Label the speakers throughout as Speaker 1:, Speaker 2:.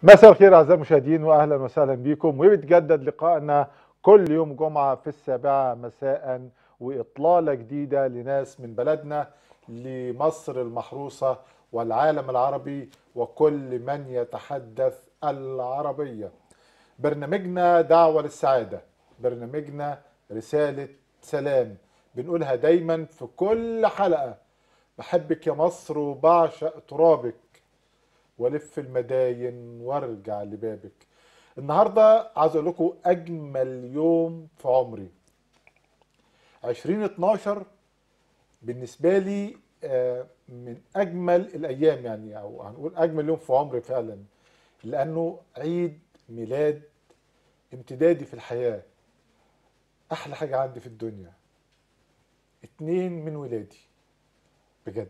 Speaker 1: مساء الخير اعزائي المشاهدين واهلا وسهلا بكم وبيتجدد لقائنا كل يوم جمعه في السابعه مساء واطلاله جديده لناس من بلدنا لمصر المحروسه والعالم العربي وكل من يتحدث العربيه. برنامجنا دعوه للسعاده، برنامجنا رساله سلام بنقولها دايما في كل حلقه بحبك يا مصر وبعشق ترابك والف المداين وارجع لبابك النهارده عايز اقول لكم اجمل يوم في عمري 2012 بالنسبه لي آه، من اجمل الايام يعني او هنقول اجمل يوم في عمري فعلا لانه عيد ميلاد امتدادي في الحياه احلى حاجه عندي في الدنيا اتنين من ولادي بجد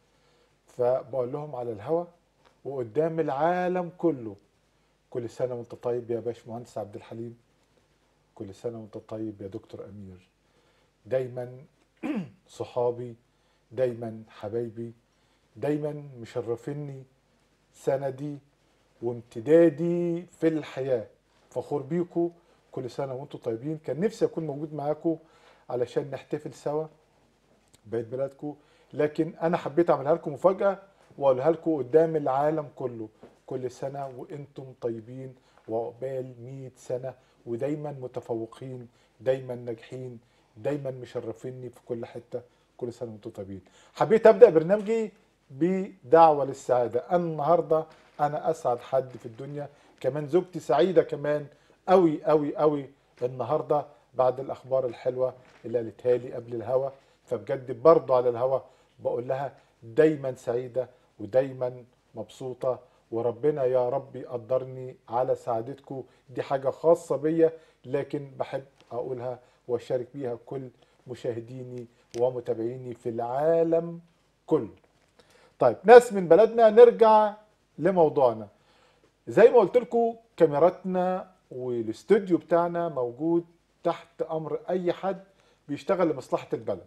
Speaker 1: فبقول لهم على الهوا وقدام العالم كله كل سنة وانت طيب يا باشمهندس عبد الحليم كل سنة وانت طيب يا دكتور أمير دايما صحابي دايما حبايبي دايما مشرفيني سندي وامتدادي في الحياة فخور بيكم كل سنة وانتم طيبين كان نفسي أكون موجود معاكم علشان نحتفل سوا بعيد ميلادكم لكن أنا حبيت أعملها لكم مفاجأة واقولها لكم قدام العالم كله كل سنه وانتم طيبين وعقبال 100 سنه ودايما متفوقين دايما ناجحين دايما مشرفيني في كل حته كل سنه وانتم طيبين حبيت ابدا برنامجي بدعوه للسعاده أنا النهارده انا اسعد حد في الدنيا كمان زوجتي سعيده كمان قوي قوي قوي النهارده بعد الاخبار الحلوه اللي قالتها لي قبل الهوا فبجد برضه على الهوا بقول لها دايما سعيده ودايما مبسوطة وربنا يا رب يقدرني على سعادتكم دي حاجة خاصة بيا لكن بحب أقولها وأشارك بيها كل مشاهديني ومتابعيني في العالم كله طيب ناس من بلدنا نرجع لموضوعنا زي ما قلت لكم كاميراتنا والاستوديو بتاعنا موجود تحت امر اي حد بيشتغل لمصلحه البلد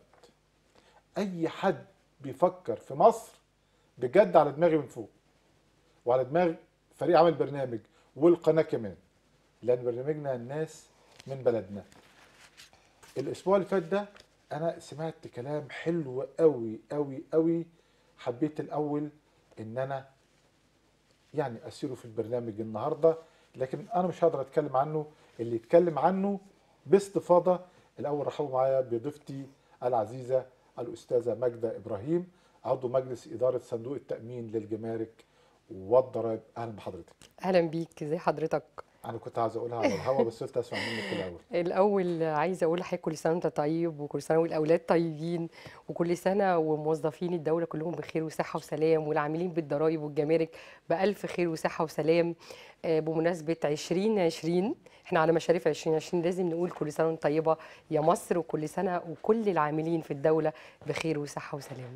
Speaker 1: اي حد بيفكر في مصر بجد على دماغي من فوق وعلى دماغ فريق عمل برنامج والقناه كمان لان برنامجنا الناس من بلدنا الاسبوع اللي فات ده انا سمعت كلام حلو قوي قوي قوي حبيت الاول ان انا يعني اسيره في البرنامج النهارده لكن انا مش هقدر اتكلم عنه اللي يتكلم عنه باستفاضه الاول رحبوا معايا بضيفتي العزيزه الاستاذه ماجده ابراهيم عضو مجلس إدارة صندوق التأمين للجمارك والضرائب أهلا بحضرتك
Speaker 2: اهلا بيك ازي حضرتك
Speaker 1: أنا كنت عايز أقولها على الهوا بس قلت أسمع منك الأول
Speaker 2: الاول عايزه اقول لحضرتك كل سنه وانت طيب وكل سنه والاولاد طيبين وكل سنه وموظفين الدوله كلهم بخير وصحه وسلام والعاملين بالضرائب والجمارك بالف خير وصحه وسلام آه، بمناسبه 2020 احنا على مشاريف 2020 لازم نقول كل سنه وانت طيبه يا مصر وكل سنه وكل العاملين في الدوله بخير وصحه وسلام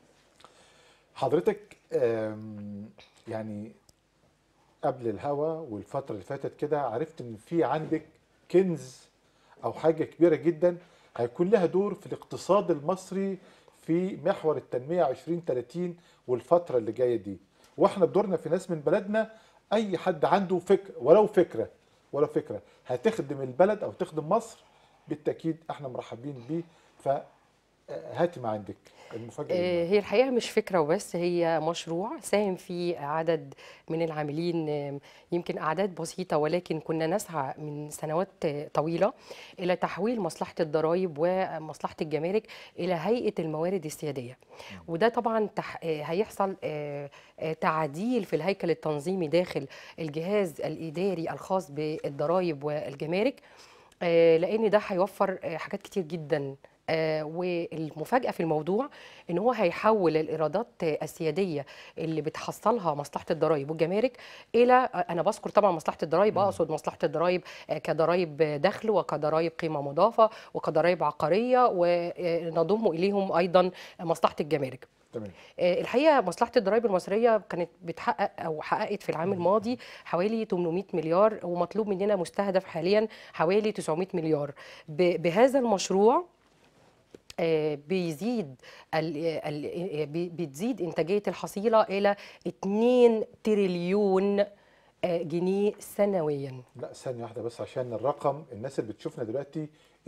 Speaker 1: حضرتك آم، يعني قبل الهوا والفترة اللي فاتت كده عرفت إن في عندك كنز أو حاجة كبيرة جدا هيكون لها دور في الاقتصاد المصري في محور التنمية 2030 والفترة اللي جاية دي واحنا بدورنا في ناس من بلدنا أي حد عنده فكرة ولو فكرة ولو فكرة هتخدم البلد أو تخدم مصر بالتأكيد احنا مرحبين بيه فهاتي ما عندك المفاجأة اللي
Speaker 2: آه، هي الحقيقة مش فكرة وبس هي مشروع ساهم فيه عدد من العاملين آم، يمكن أعداد بسيطة ولكن كنا نسعى من سنوات آه، طويلة إلى تحويل مصلحة الضرائب ومصلحة الجمارك إلى هيئة الموارد السيادية وده طبعا تح... آه، هيحصل آه، آه، تعديل في الهيكل التنظيمي داخل الجهاز الإداري الخاص بالضرائب والجمارك آه، لان ده هيوفر آه، حاجات كتير جدا آه، والمفاجأة في الموضوع ان هو هيحول الايرادات آه، السيادية اللي بتحصلها مصلحة الضرائب والجمارك الى آه، انا بذكر طبعا مصلحة الضرائب اقصد مصلحة الضرائب آه، كضرائب دخل وكضرائب قيمة مضافة وكضرائب عقارية ونضم اليهم ايضا مصلحة الجمارك
Speaker 1: تمام
Speaker 2: آه، الحقيقه مصلحه الضرائب المصريه كانت بتحقق او حققت في العام الماضي حوالي 800 مليار ومطلوب مننا مستهدف حاليا حوالي 900 مليار ب- بهذا المشروع آه، بيزيد ال- ال- بي- بتزيد انتاجيه الحصيله الى 2 تريليون آه، جنيه سنويا
Speaker 1: لا ثانيه واحده بس عشان الرقم الناس اللي بتشوفنا دلوقتي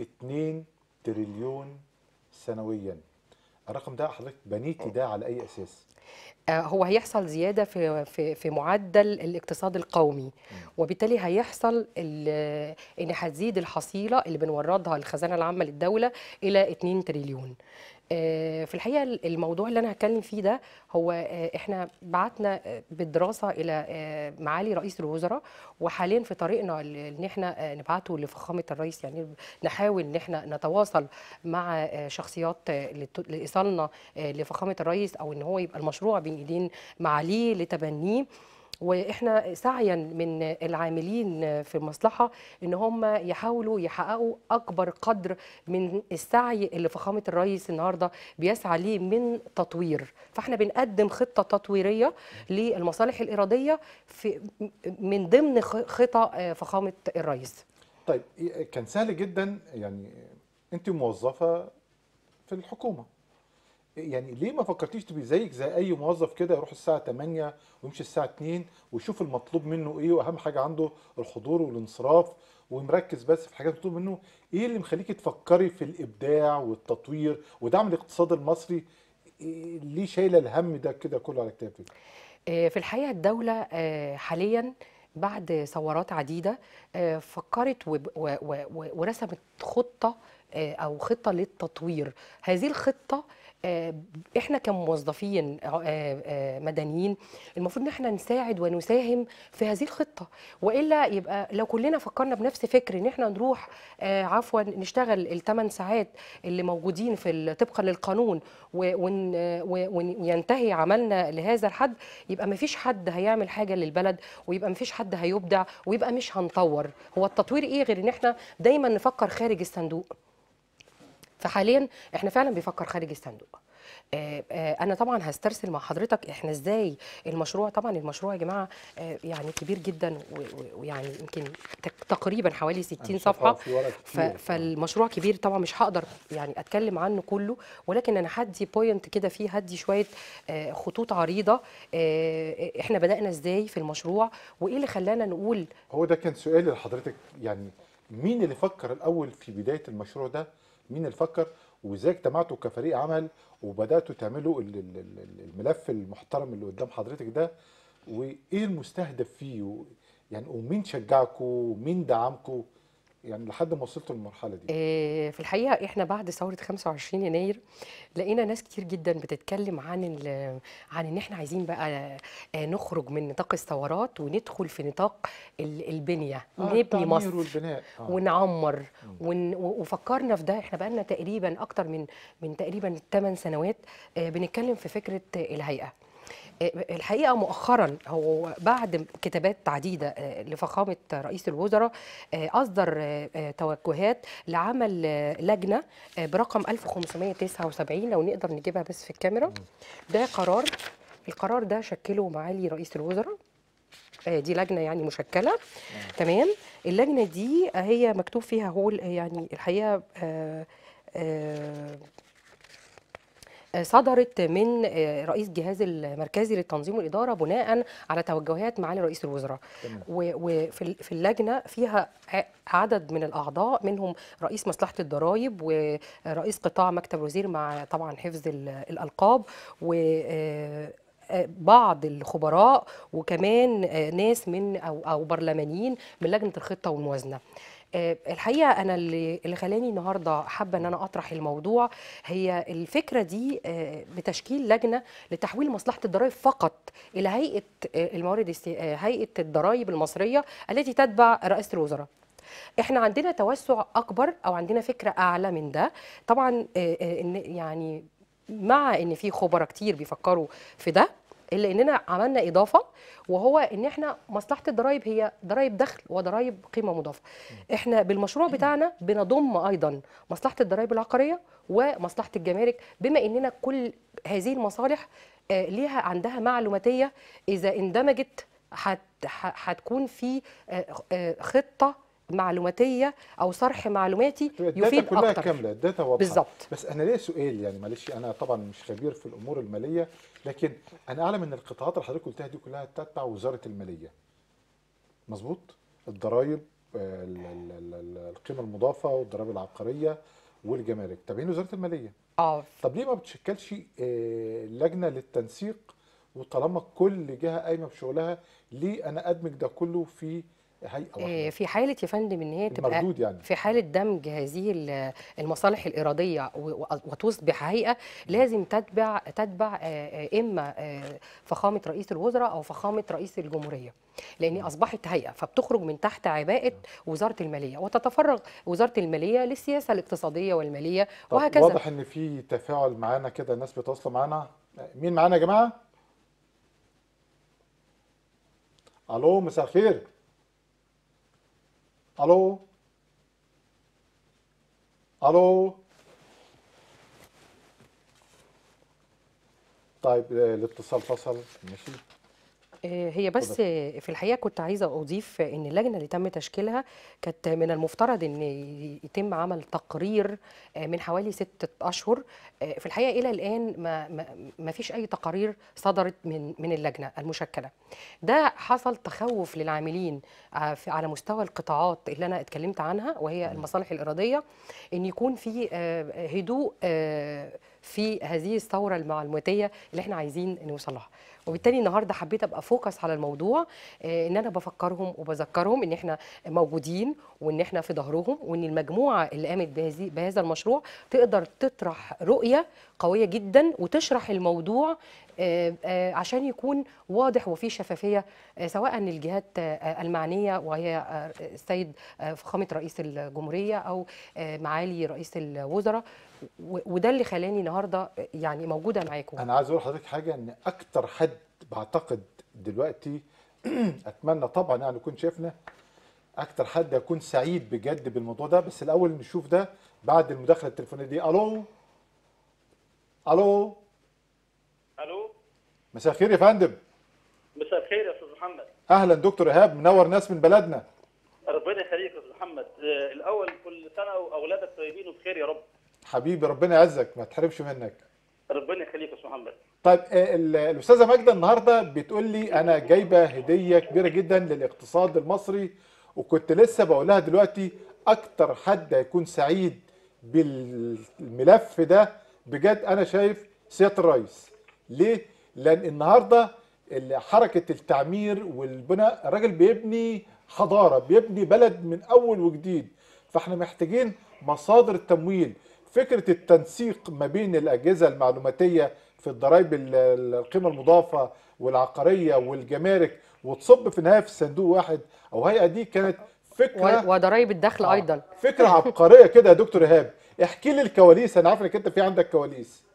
Speaker 1: 2 تريليون سنويا الرقم ده حضرتك بنيتي ده على اي اساس
Speaker 2: آه، هو هيحصل زياده في في في معدل الاقتصاد القومي وبالتالي هيحصل ال- ان هتزيد الحصيله اللي بنوردها الخزانه العامه للدوله الى 2 تريليون آه، في الحقيقه الموضوع اللي انا هتكلم فيه ده هو آه، احنا بعتنا آه، بالدراسه الى آه، معالي رئيس الوزراء وحاليا في طريقنا ل- ان احنا آه، نبعته لفخامه الرئيس يعني نحاول ان احنا نتواصل مع آه، شخصيات آه، لت- لايصالنا آه، لفخامه الرئيس او ان هو يبقى المشروع بين ايدين معاليه لتبنيه واحنا سعيا من العاملين في المصلحه ان هم يحاولوا يحققوا اكبر قدر من السعي اللي فخامه الرئيس النهارده بيسعى ليه من تطوير فاحنا بنقدم خطه تطويريه للمصالح الاراديه في من ضمن خ- خطى آه، فخامه الرئيس
Speaker 1: طيب كان سهل جدا يعني انت موظفه في الحكومه يعني ليه ما فكرتيش تبقي زيك زي اي موظف كده يروح الساعه 8 ويمشي الساعه 2 ويشوف المطلوب منه ايه واهم حاجه عنده الحضور والانصراف ومركز بس في الحاجات المطلوب منه ايه اللي مخليكي تفكري في الابداع والتطوير ودعم الاقتصاد المصري إيه ليه شايله الهم ده كده كله على كتافك
Speaker 2: آه، في الحقيقة الدولة آه، حاليا بعد ثورات عديدة آه، فكرت وب- و- و- و- ورسمت خطة آه، أو خطة للتطوير هذه الخطة آه، احنا كموظفين آه، آه، مدنيين المفروض ان احنا نساعد ونساهم في هذه الخطه والا يبقى لو كلنا فكرنا بنفس فكر ان احنا نروح آه، عفوا نشتغل الثمان ساعات اللي موجودين في ال- طبقا للقانون و- ون- آه، و- ون- وينتهي عملنا لهذا الحد يبقى ما فيش حد هيعمل حاجه للبلد ويبقى ما فيش حد هيبدع ويبقى مش هنطور هو التطوير ايه غير ان احنا دايما نفكر خارج الصندوق فحاليا احنا فعلا بيفكر خارج الصندوق آه، آه، انا طبعا هسترسل مع حضرتك احنا ازاي المشروع طبعا المشروع يا جماعه آه، يعني كبير جدا و- و- ويعني يمكن تق- تقريبا حوالي 60
Speaker 1: أنا شايفها
Speaker 2: صفحه
Speaker 1: في ورق
Speaker 2: ف-
Speaker 1: كتير.
Speaker 2: فالمشروع كبير طبعا مش هقدر يعني اتكلم عنه كله ولكن انا هدي بوينت كده فيه هدي شويه آه، خطوط عريضه آه، احنا بدانا ازاي في المشروع وايه اللي خلانا نقول
Speaker 1: هو ده كان سؤالي لحضرتك يعني مين اللي فكر الاول في بدايه المشروع ده مين اللي فكر وازاي اجتمعتوا كفريق عمل وبداتوا تعملوا ال- ال- ال- الملف المحترم اللي قدام حضرتك ده وايه المستهدف فيه و- يعني ومين شجعكم ومين دعمكم يعني لحد ما وصلتوا للمرحله دي
Speaker 2: آه، في الحقيقة احنا بعد ثورة 25 يناير لقينا ناس كتير جدا بتتكلم عن ال- عن ان احنا عايزين بقى آه، نخرج من نطاق الثورات وندخل في نطاق ال- البنية
Speaker 1: آه،
Speaker 2: نبني
Speaker 1: التعمير
Speaker 2: مصر
Speaker 1: والبناء آه.
Speaker 2: ونعمر ون و- وفكرنا في ده احنا بقالنا تقريبا اكتر من من تقريبا 8 سنوات آه، بنتكلم في فكرة آه، الهيئة آه، الحقيقه مؤخرا هو بعد كتابات عديده آه، لفخامه رئيس الوزراء آه، اصدر آه، آه، توجهات لعمل آه، لجنه آه، برقم 1579 لو نقدر نجيبها بس في الكاميرا ده قرار القرار ده شكله معالي رئيس الوزراء آه، دي لجنه يعني مشكله تمام اللجنه دي آه، هي مكتوب فيها هو ال- يعني الحقيقه آه، آه، آه، صدرت من آه، رئيس جهاز المركزي للتنظيم والاداره بناء على توجهات معالي رئيس الوزراء
Speaker 1: تمام.
Speaker 2: و- وفي ال- في اللجنه فيها ع- عدد من الاعضاء منهم رئيس مصلحه الضرائب ورئيس قطاع مكتب الوزير مع طبعا حفظ ال- الالقاب و آه، آه، بعض الخبراء وكمان آه، ناس من او او برلمانيين من لجنه الخطه والموازنه آه، الحقيقه انا اللي اللي خلاني النهارده حابه ان انا اطرح الموضوع هي الفكره دي آه، بتشكيل لجنه لتحويل مصلحه الضرائب فقط الى هيئه آه، الموارد الس- آه، هيئه الضرائب المصريه التي تتبع رئاسه الوزراء احنا عندنا توسع اكبر او عندنا فكره اعلى من ده طبعا آه، آه، ان يعني مع ان في خبراء كتير بيفكروا في ده الا اننا عملنا اضافه وهو ان احنا مصلحه الضرائب هي ضرائب دخل وضرائب قيمه مضافه احنا بالمشروع بتاعنا بنضم ايضا مصلحه الضرائب العقاريه ومصلحه الجمارك بما اننا كل هذه المصالح آه، ليها عندها معلوماتيه اذا اندمجت هت- ه- هتكون في آه، آه، خطه معلوماتيه او صرح معلوماتي
Speaker 1: الداتا
Speaker 2: يفيد
Speaker 1: كلها
Speaker 2: اكتر
Speaker 1: كامله الداتا واضحه
Speaker 2: بالظبط.
Speaker 1: بس انا ليا سؤال يعني معلش انا طبعا مش خبير في الامور الماليه لكن انا اعلم ان القطاعات اللي حضرتك قلتها دي كلها تتبع وزاره الماليه مظبوط الضرايب آه، ال- ال- ال- ال- القيمه المضافه والضرائب العقاريه والجمارك تابعين وزاره الماليه
Speaker 2: اه
Speaker 1: طب ليه ما بتشكلش آه، لجنه للتنسيق وطالما كل جهه قايمه بشغلها ليه انا ادمج ده كله في هيئه
Speaker 2: آه،
Speaker 1: واحده
Speaker 2: في حالة يا فندم ان هي تبقى
Speaker 1: المردود يعني
Speaker 2: في حالة دمج هذه ال- المصالح الإرادية و- و- وتصبح هيئة لازم تتبع تتبع آه، آه، إما آه، فخامة رئيس الوزراء أو فخامة رئيس الجمهورية لأن أصبحت هيئة فبتخرج من تحت عباءة وزارة المالية وتتفرغ وزارة المالية للسياسة الاقتصادية والمالية
Speaker 1: طب
Speaker 2: وهكذا
Speaker 1: واضح ان في تفاعل معانا كده الناس بتواصل معانا مين معانا يا جماعه الو مساء الخير الو الو طيب آه، الاتصال فصل ماشي
Speaker 2: آه، هي بس آه، في الحقيقه كنت عايزه اضيف ان اللجنه اللي تم تشكيلها كانت من المفترض ان يتم عمل تقرير آه، من حوالي ستة اشهر آه، في الحقيقه الى الان ما ما ما فيش اي تقارير صدرت من من اللجنه المشكله ده حصل تخوف للعاملين آه، في- على مستوى القطاعات اللي انا اتكلمت عنها وهي المصالح الاراديه ان يكون في آه، هدوء آه، في هذه الثوره المعلوماتيه اللي احنا عايزين نوصل لها وبالتالي النهارده حبيت ابقى فوكس على الموضوع آه، ان انا بفكرهم وبذكرهم ان احنا موجودين وان احنا في ظهرهم وان المجموعه اللي قامت بهذه بهذا المشروع تقدر تطرح رؤيه قويه جدا وتشرح الموضوع آه، آه، عشان يكون واضح وفي شفافيه آه، سواء الجهات آه، المعنيه وهي آه، السيد آه، فخامه رئيس الجمهوريه او آه، معالي رئيس الوزراء و- وده اللي خلاني النهارده يعني موجوده معاكم
Speaker 1: انا عايز اقول لحضرتك حاجه ان اكتر حد بعتقد دلوقتي اتمنى طبعا يعني يكون شايفنا اكتر حد يكون سعيد بجد بالموضوع ده بس الاول نشوف ده بعد المداخله التليفونيه دي الو الو
Speaker 3: الو
Speaker 1: مساء الخير يا فندم
Speaker 3: مساء الخير يا استاذ محمد
Speaker 1: اهلا دكتور ايهاب منور ناس من بلدنا
Speaker 3: ربنا يخليك يا استاذ محمد آه، الاول كل سنه واولادك طيبين وبخير يا رب
Speaker 1: حبيبي ربنا يعزك ما تحرمش منك
Speaker 3: ربنا يخليك يا استاذ محمد
Speaker 1: طيب آه، ال- الاستاذه ماجده النهارده بتقول لي انا جايبه هديه كبيره جدا للاقتصاد المصري وكنت لسه بقول لها دلوقتي اكتر حد هيكون سعيد بالملف ده بجد انا شايف سياده الرئيس ليه لان النهارده ال- حركه التعمير والبناء الراجل بيبني حضاره بيبني بلد من اول وجديد فاحنا محتاجين مصادر التمويل فكره التنسيق ما بين الاجهزه المعلوماتيه في الضرائب ال- ال- القيمه المضافه والعقاريه والجمارك وتصب في النهايه في صندوق واحد او هيئه دي كانت فكره
Speaker 2: و- وضرائب الدخل
Speaker 1: آه،
Speaker 2: ايضا
Speaker 1: فكره عبقريه كده يا دكتور ايهاب احكي لي الكواليس انا عارف انك انت في عندك كواليس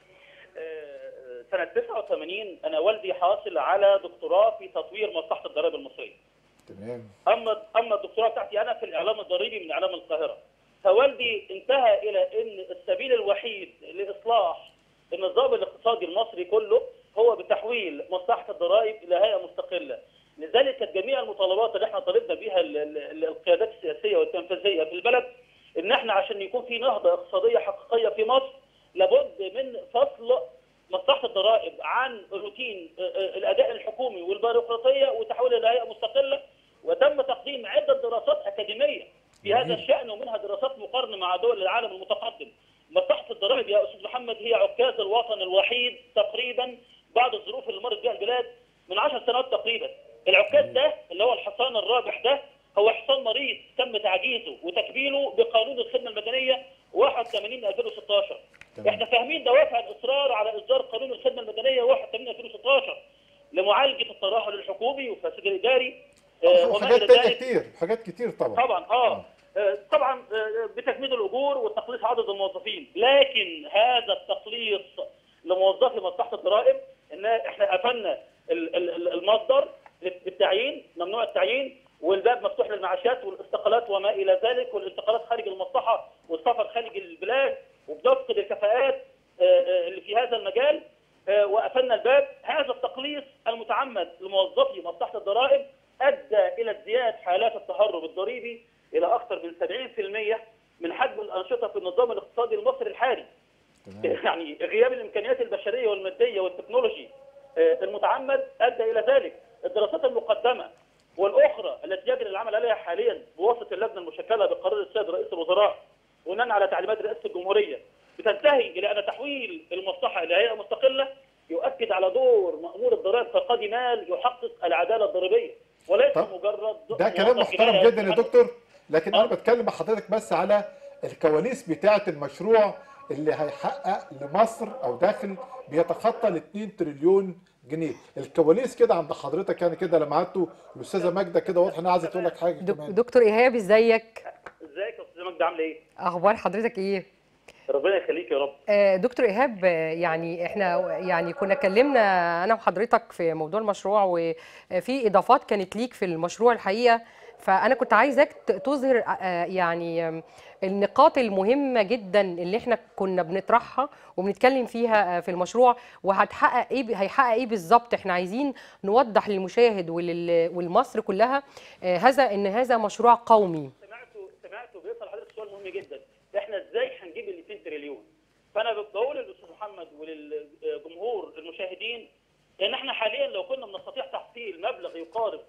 Speaker 3: آه، سنه 89 انا والدي حاصل على دكتوراه في تطوير مصلحه الضرائب المصريه
Speaker 1: تمام
Speaker 3: اما اما الدكتوراه بتاعتي انا في الاعلام الضريبي من اعلام القاهره فوالدي انتهى الى ان السبيل الوحيد لاصلاح النظام الاقتصادي المصري كله هو بتحويل مصلحه الضرائب الى هيئه مستقله لذلك كانت جميع المطالبات اللي احنا طالبنا بيها ال- ال- القيادات السياسيه والتنفيذيه في البلد ان احنا عشان يكون في نهضه اقتصاديه حقيقيه في مصر لابد من فصل مصلحه الضرائب عن روتين آه، آه، الاداء الحكومي والبيروقراطيه وتحويلها الى هيئه مستقله وتم تقديم عده دراسات اكاديميه في هذا الشان ومنها دراسات مقارنه مع دول العالم المتقدم. مصلحه الضرائب يا استاذ محمد هي عكاز الوطن الوحيد تقريبا بعد الظروف اللي مرت بها البلاد من 10 سنوات تقريبا. العكاز ده اللي هو الحصان الرابح ده هو حصان مريض تم تعجيزه وتكبيله بقانون الخدمه المدنيه 81 2016.
Speaker 1: تمام.
Speaker 3: احنا فاهمين دوافع الاصرار على اصدار قانون الخدمه المدنيه 81 2016 لمعالجه الترهل الحكومي والفساد الاداري آه، وما
Speaker 1: وحاجات
Speaker 3: الى
Speaker 1: تانية
Speaker 3: ذلك
Speaker 1: كتير حاجات كتير طبعا
Speaker 3: طبعا اه آه، طبعا آه، بتجميد الاجور وتقليص عدد الموظفين لكن هذا التقليص لموظفي مصلحه الضرائب ان احنا قفلنا ال- ال- ال- المصدر للتعيين ممنوع التعيين والباب مفتوح للمعاشات والاستقالات وما الى ذلك والانتقالات خارج المصلحه والسفر خارج البلاد وبنفقد الكفاءات آه، آه، اللي في هذا المجال آه، وقفلنا الباب هذا التقليص المتعمد لموظفي مصلحه الضرائب ادى الى ازدياد حالات التهرب الضريبي الى اكثر من 70% من حجم الانشطه في النظام الاقتصادي المصري الحالي.
Speaker 1: تمام
Speaker 3: يعني غياب الامكانيات البشريه والماديه والتكنولوجي آه، المتعمد ادى الى ذلك. الدراسات المقدمه والاخرى بناء على تعليمات رئاسه الجمهوريه بتنتهي الى ان تحويل المصلحه الى هيئه مستقله يؤكد على دور مامور الضرائب كقاضي مال يحقق العداله الضريبيه وليس
Speaker 1: طب
Speaker 3: مجرد
Speaker 1: ده كلام
Speaker 3: موظف
Speaker 1: محترم
Speaker 3: جنائي.
Speaker 1: جدا يا دكتور لكن انا
Speaker 3: آه.
Speaker 1: بتكلم مع حضرتك بس على الكواليس بتاعه المشروع اللي هيحقق لمصر او داخل بيتخطى ال 2 تريليون جنيه الكواليس كده عند حضرتك يعني كده لما قعدتوا الاستاذه ماجده كده واضح انها عايزه تقول لك حاجه
Speaker 2: دك-
Speaker 1: كمان
Speaker 2: دكتور ايهاب ازيك
Speaker 3: ازيك يا استاذ مجدي عامله ايه؟
Speaker 2: اخبار حضرتك ايه
Speaker 3: ربنا يخليك يا رب
Speaker 2: آه، دكتور ايهاب آه، يعني احنا يعني كنا اتكلمنا انا وحضرتك في موضوع المشروع وفي اضافات كانت ليك في المشروع الحقيقه فانا كنت عايزاك ت- تظهر آه، يعني آم، النقاط المهمه جدا اللي احنا كنا بنطرحها وبنتكلم فيها آه، في المشروع وهتحقق ايه ب- هيحقق ايه بالظبط احنا عايزين نوضح للمشاهد ولل- ولمصر كلها آه، هذا ان هذا مشروع قومي
Speaker 3: سمعته سمعته بيسال حضرتك سؤال مهم جدا احنا ازاي هنجيب ال 2 تريليون فانا بقول للاستاذ محمد وللجمهور المشاهدين ان احنا حاليا لو كنا بنستطيع تحصيل مبلغ يقارب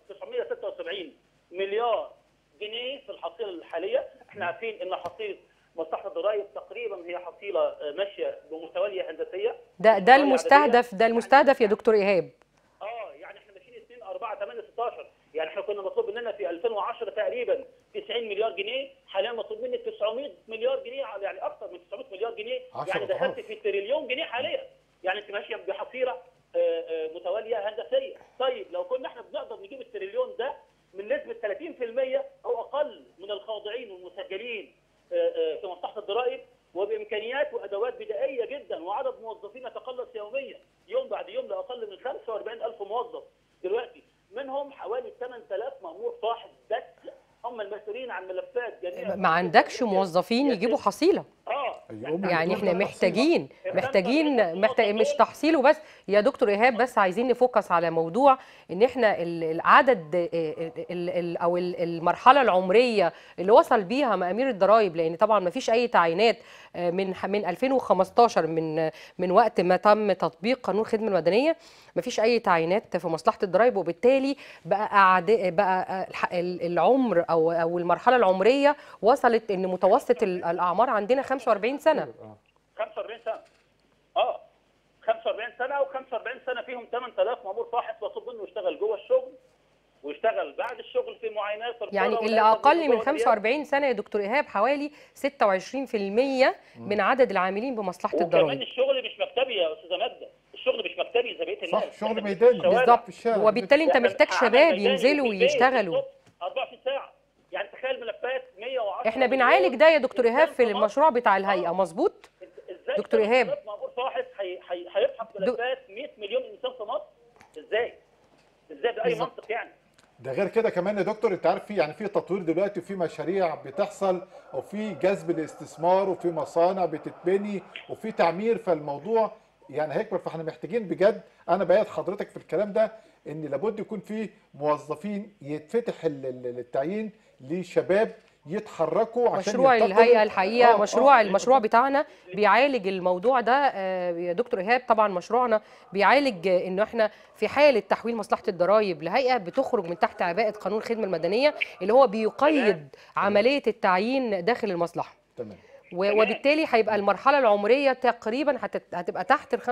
Speaker 3: 976 مليار جنيه في الحصيله الحاليه احنا عارفين ان حصيله مصلحه الضرائب تقريبا هي حصيله آه، ماشيه بمتواليه هندسيه
Speaker 2: ده ده
Speaker 3: متوالية
Speaker 2: المستهدف
Speaker 3: عددية.
Speaker 2: ده المستهدف يا دكتور ايهاب
Speaker 3: اه يعني احنا ماشيين 2 4 8 16 يعني احنا كنا مطلوب مننا في 2010 تقريبا 90 مليار جنيه حاليا مطلوب مني 900 مليار جنيه يعني اكثر من 900 مليار جنيه
Speaker 1: عشرة
Speaker 3: يعني دخلت
Speaker 1: أضعاف.
Speaker 3: في تريليون جنيه حاليا يعني انت ماشيه بحصيله آه، آه، متواليه هندسيه طيب لو كنا احنا بنقدر نجيب التريليون ده من نسبه 30% او اقل من الخاضعين والمسجلين آه، آه، في مصلحه الضرائب وبامكانيات وادوات بدائيه جدا وعدد موظفين يتقلص يوميا يوم بعد يوم لا اقل من 45000 موظف دلوقتي منهم حوالي 8000 مامور صاحب بس هم المسؤولين عن ملفات جميع
Speaker 2: ما عندكش موظفين يجيبوا حصيله
Speaker 3: اه
Speaker 1: أيوة.
Speaker 2: يعني احنا
Speaker 1: دول
Speaker 2: محتاجين
Speaker 3: تحصيلة.
Speaker 2: محتاجين محتاج مش تحصيل وبس يا دكتور ايهاب بس عايزين نفوكس على موضوع ان احنا ال- العدد ال- ال- ال- او ال- المرحله العمريه اللي وصل بيها مامير الضرائب لان طبعا ما فيش اي تعيينات آه، من ح- من 2015 من من وقت ما تم تطبيق قانون الخدمه المدنيه ما فيش اي تعيينات في مصلحه الضرائب وبالتالي بقى أعداء بقى الح- ال- العمر او او المرحله العمريه وصلت ان متوسط ال- الاعمار عندنا 45 سنه
Speaker 1: آه.
Speaker 3: 45 سنه اه 45 سنه و45 سنه فيهم 8000 مامور صاحب مطلوب منه يشتغل جوه الشغل ويشتغل بعد الشغل في معاينات في
Speaker 2: يعني
Speaker 3: القرى
Speaker 2: اللي
Speaker 3: ولا
Speaker 2: اقل
Speaker 3: جوه
Speaker 2: من
Speaker 3: الرياض.
Speaker 2: 45 سنه يا دكتور ايهاب حوالي 26% من عدد العاملين بمصلحه
Speaker 3: وكمان
Speaker 2: الضرائب
Speaker 3: الشغل مش مكتبي يا استاذه ماجده الشغل مش مكتبي زي بقيه الناس
Speaker 1: صح شغل
Speaker 3: إحنا
Speaker 1: ميداني
Speaker 3: في الشوارع.
Speaker 2: بالظبط
Speaker 1: في الشارع.
Speaker 2: وبالتالي انت
Speaker 3: إحنا
Speaker 2: محتاج
Speaker 3: عمل
Speaker 2: شباب
Speaker 3: ميداني
Speaker 2: ينزلوا
Speaker 3: وفي البيت
Speaker 2: ويشتغلوا
Speaker 3: بالظبط 24 ساعه يعني تخيل ملفات 110
Speaker 2: احنا
Speaker 3: مليون
Speaker 2: بنعالج ده يا دكتور ايهاب في
Speaker 3: إنسان مصر.
Speaker 2: المشروع بتاع الهيئه
Speaker 3: آه.
Speaker 2: مظبوط
Speaker 3: ازاي
Speaker 2: دكتور إيهاب.
Speaker 3: 3000 مأمور صاحب هي- هي- هيفحص ملفات 100 مليون انسان في مصر ازاي؟ ازاي باي
Speaker 2: بالظبط.
Speaker 3: منطق يعني؟
Speaker 1: ده غير كده كمان يا دكتور انت عارف في يعني في تطوير دلوقتي وفي مشاريع بتحصل وفي جذب الاستثمار وفي مصانع بتتبني وفي تعمير فالموضوع يعني هيكبر فاحنا محتاجين بجد انا بيد حضرتك في الكلام ده ان لابد يكون في موظفين يتفتح ال- ال- التعيين لشباب يتحركوا عشان
Speaker 2: مشروع
Speaker 1: ينتقلوا.
Speaker 2: الهيئه الحقيقه
Speaker 1: آه،
Speaker 2: مشروع
Speaker 1: آه.
Speaker 2: المشروع بتاعنا بيعالج الموضوع ده آه، يا دكتور ايهاب طبعا مشروعنا بيعالج آه، انه احنا في حاله تحويل مصلحه الضرائب لهيئه بتخرج من تحت عباءه قانون الخدمه المدنيه اللي هو بيقيد عمليه التعيين داخل المصلحه
Speaker 1: تمام
Speaker 2: و- وبالتالي هيبقى المرحله العمريه تقريبا هتت- هتبقى تحت ال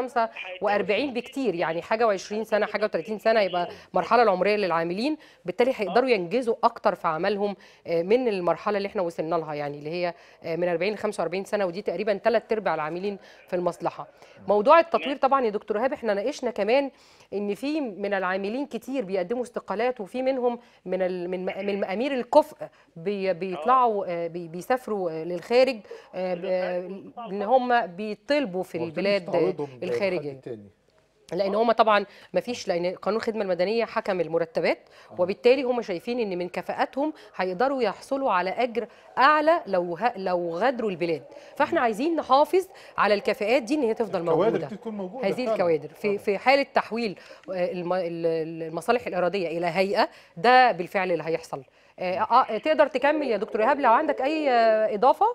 Speaker 2: 45 بكتير يعني حاجه و20 سنه حاجه و30 سنه يبقى المرحله العمريه للعاملين بالتالي هيقدروا ينجزوا اكتر في عملهم آه، من المرحله اللي احنا وصلنا لها يعني اللي هي آه، من 40 ل 45 سنه ودي تقريبا ثلاث ارباع العاملين في المصلحه موضوع التطوير طبعا يا دكتور ايهاب احنا ناقشنا كمان ان في من العاملين كتير بيقدموا استقالات وفي منهم من ال- من م- من مامير الكفء بي- بيطلعوا آه، بي- بيسافروا آه، للخارج آه، ب- آه، ان هم بيطلبوا في
Speaker 1: ما قلتليش
Speaker 2: البلاد
Speaker 1: تعويضهم
Speaker 2: آه،
Speaker 1: بحد
Speaker 2: الخارجيه
Speaker 1: تاني.
Speaker 2: لان هم طبعا ما فيش لان قانون الخدمه المدنيه حكم المرتبات وبالتالي هم شايفين ان من كفاءاتهم هيقدروا يحصلوا على اجر اعلى لو ه... لو غادروا البلاد فاحنا عايزين نحافظ على الكفاءات دي ان هي تفضل
Speaker 1: الكوادر
Speaker 2: موجوده
Speaker 1: دي تكون موجوده
Speaker 2: هذه
Speaker 1: فعلاً.
Speaker 2: الكوادر في في حاله تحويل آه، الم- ال- المصالح الاراديه الى هيئه ده بالفعل اللي هيحصل آه، آه، تقدر تكمل يا دكتور ايهاب لو عندك اي آه، اضافه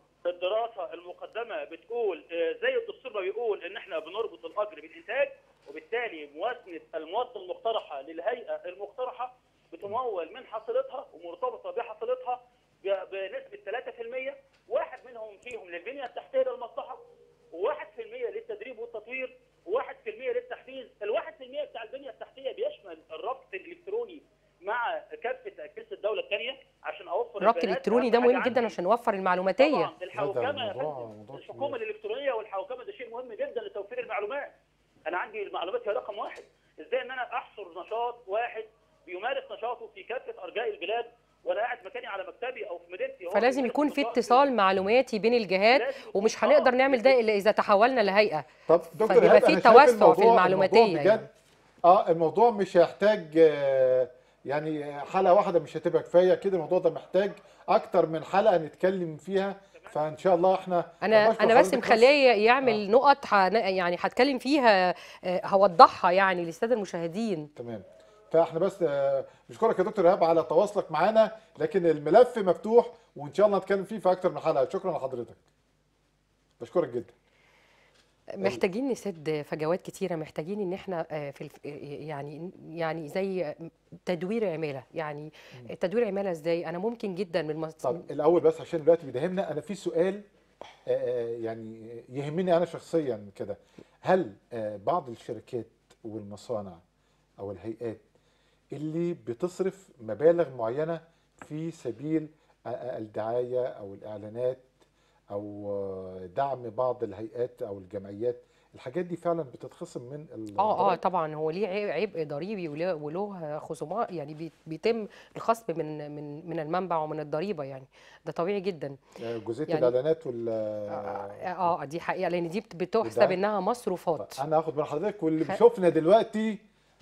Speaker 3: الدراسه المقدمه بتقول آه، زي الدستور ما بيقول ان احنا بنربط الاجر بالانتاج وبالتالي موازنه المواد المقترحه للهيئه المقترحه بتمول من حصيلتها ومرتبطه بحصيلتها ب- بنسبه 3% واحد منهم في بكافه اجهزه الدوله الثانيه عشان اوفر
Speaker 2: الربط
Speaker 3: البيانات.
Speaker 2: الالكتروني
Speaker 3: أهم
Speaker 2: ده
Speaker 3: حاجة
Speaker 2: مهم جدا
Speaker 3: عندي
Speaker 2: عشان نوفر المعلوماتيه
Speaker 3: طبعا الحوكمه يا
Speaker 1: الموضوع-
Speaker 3: فندم
Speaker 1: موضوع
Speaker 3: الحكومه الالكترونيه والحوكمه ده شيء مهم جدا لتوفير المعلومات انا عندي المعلومات هي رقم واحد ازاي ان انا احصر نشاط واحد بيمارس نشاطه في كافه ارجاء البلاد وانا قاعد مكاني على مكتبي او في مدينتي هو
Speaker 2: فلازم
Speaker 3: بيمارس
Speaker 2: يكون في
Speaker 3: نشاط
Speaker 2: اتصال معلوماتي بين الجهات
Speaker 3: لازم يكون-
Speaker 2: ومش
Speaker 3: آه،
Speaker 2: هنقدر نعمل ده الا اذا تحولنا لهيئه
Speaker 1: طب دكتور
Speaker 2: فبيبقى
Speaker 1: إيهاب،
Speaker 2: في
Speaker 1: أنا شايف
Speaker 2: توسع في
Speaker 1: الموضوع-
Speaker 2: المعلوماتية
Speaker 1: الموضوع بجد
Speaker 2: يعني.
Speaker 1: اه الموضوع مش هيحتاج آه، يعني حلقه واحده مش هتبقى كفايه كده الموضوع ده محتاج اكتر من حلقه نتكلم فيها فان شاء الله احنا
Speaker 2: انا
Speaker 1: بشكر
Speaker 2: انا بس
Speaker 1: حضرتك
Speaker 2: مخليه يعمل نقط هن- يعني هتكلم فيها آه، هوضحها يعني للساده المشاهدين
Speaker 1: تمام فاحنا بس آه، نشكرك يا دكتور ايهاب على تواصلك معانا لكن الملف مفتوح وان شاء الله نتكلم فيه في اكتر من حلقه شكرا لحضرتك بشكرك جدا
Speaker 2: محتاجين نسد فجوات كتيره محتاجين ان احنا آه، في الف... آه، يعني يعني زي تدوير عماله يعني تدوير عماله ازاي انا ممكن جدا من المص...
Speaker 1: طب الاول بس عشان الوقت بيداهمنا انا في سؤال آه، آه، يعني يهمني انا شخصيا كده هل آه، بعض الشركات والمصانع او الهيئات اللي بتصرف مبالغ معينه في سبيل آه، آه، الدعايه او الاعلانات او آه، دعم بعض الهيئات او الجمعيات الحاجات دي فعلا بتتخصم من
Speaker 2: اه اه
Speaker 1: الضرائب؟
Speaker 2: طبعا هو ليه عيب- عبء ضريبي وله وله خصومات يعني بي- بيتم الخصم من من من المنبع ومن الضريبه يعني ده طبيعي جدا
Speaker 1: آه، جزئيه
Speaker 2: يعني-
Speaker 1: الاعلانات وال
Speaker 2: اه آه، دي حقيقه لان دي بت- بتحسب
Speaker 1: بالدعم.
Speaker 2: انها مصروفات
Speaker 1: انا هاخد من حضرتك واللي
Speaker 2: خ-
Speaker 1: بيشوفنا دلوقتي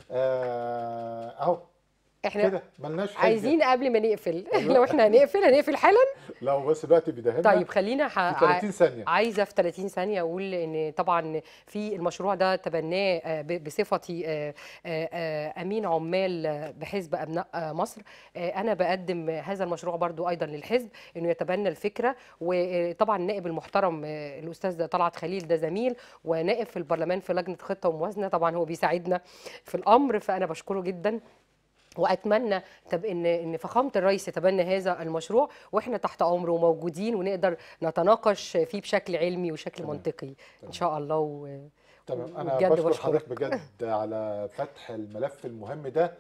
Speaker 1: آه، اهو
Speaker 2: احنا
Speaker 1: كده ملناش حاجه
Speaker 2: عايزين قبل ما نقفل
Speaker 1: أيوة.
Speaker 2: لو احنا هنقفل هنقفل حالا
Speaker 1: لو بس الوقت بيداهمنا
Speaker 2: طيب خلينا ح...
Speaker 1: في 30 ثانيه
Speaker 2: عايزه في 30 ثانيه اقول ان طبعا في المشروع ده تبناه آه، ب- بصفتي آه، آه، آه، امين عمال آه، بحزب ابناء آه، مصر آه، انا بقدم هذا المشروع برضو ايضا للحزب انه يتبنى الفكره وطبعا النائب المحترم آه، الاستاذ طلعت خليل ده زميل ونائب في البرلمان في لجنه خطه وموازنه طبعا هو بيساعدنا في الامر فانا بشكره جدا واتمنى طب ان ان فخامه الرئيس يتبنى هذا المشروع واحنا تحت امره وموجودين ونقدر نتناقش فيه بشكل علمي وشكل
Speaker 1: تمام.
Speaker 2: منطقي ان شاء الله و...
Speaker 1: تمام انا
Speaker 2: وبجد
Speaker 1: بشكر
Speaker 2: بشكرك.
Speaker 1: حضرتك بجد على فتح الملف المهم ده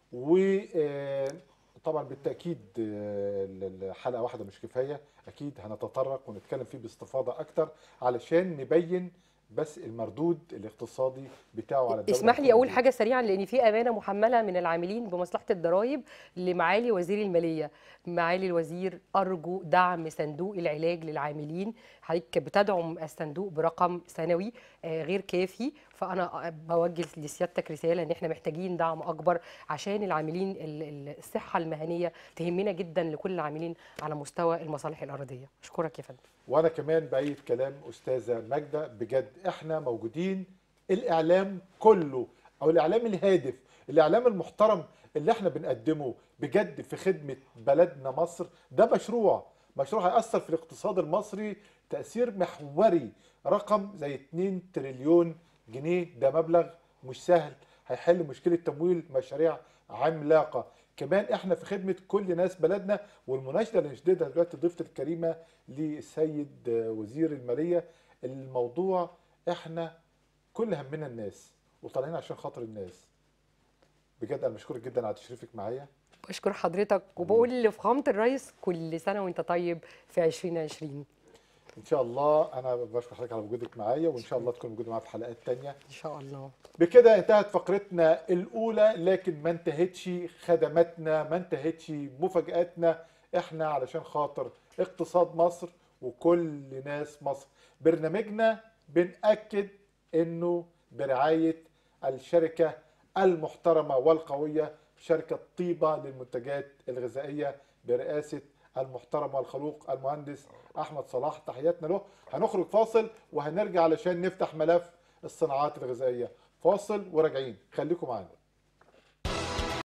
Speaker 1: وطبعا بالتاكيد آه، الحلقه واحده مش كفايه اكيد هنتطرق ونتكلم فيه باستفاضه اكتر علشان نبين بس المردود الاقتصادي بتاعه على الدوله
Speaker 2: اسمح لي اقول
Speaker 1: هيكون
Speaker 2: حاجه سريعا لان في امانه محمله من العاملين بمصلحه الضرائب لمعالي وزير الماليه معالي الوزير ارجو دعم صندوق العلاج للعاملين حضرتك بتدعم الصندوق برقم سنوي آه، غير كافي فانا بوجه لسيادتك رساله ان احنا محتاجين دعم اكبر عشان العاملين ال- ال- الصحه المهنيه تهمنا جدا لكل العاملين على مستوى المصالح الارضيه اشكرك يا فندم
Speaker 1: وانا كمان بايد كلام استاذه ماجده بجد احنا موجودين الاعلام كله او الاعلام الهادف الاعلام المحترم اللي احنا بنقدمه بجد في خدمه بلدنا مصر ده مشروع مشروع هيأثر في الاقتصاد المصري تأثير محوري رقم زي 2 تريليون جنيه ده مبلغ مش سهل هيحل مشكلة تمويل مشاريع عملاقة كمان احنا في خدمة كل ناس بلدنا والمناشدة اللي نشددها دلوقتي ضيفتي الكريمة للسيد وزير المالية الموضوع احنا كل همنا الناس وطالعين عشان خاطر الناس بجد انا بشكرك جدا على تشريفك معايا
Speaker 2: بشكر حضرتك وبقول لفخامه الرئيس كل سنه وانت طيب في 2020
Speaker 1: ان شاء الله انا بشكر حضرتك على وجودك معايا وان شاء الله تكون موجوده معايا في حلقات تانية
Speaker 2: ان شاء الله
Speaker 1: بكده انتهت فقرتنا الاولى لكن ما انتهتش خدماتنا ما انتهتش مفاجاتنا احنا علشان خاطر اقتصاد مصر وكل ناس مصر برنامجنا بنأكد انه برعاية الشركة المحترمة والقوية شركة طيبة للمنتجات الغذائية برئاسة المحترم والخلوق المهندس احمد صلاح تحياتنا له هنخرج فاصل وهنرجع علشان نفتح ملف الصناعات الغذائية فاصل وراجعين خليكم معانا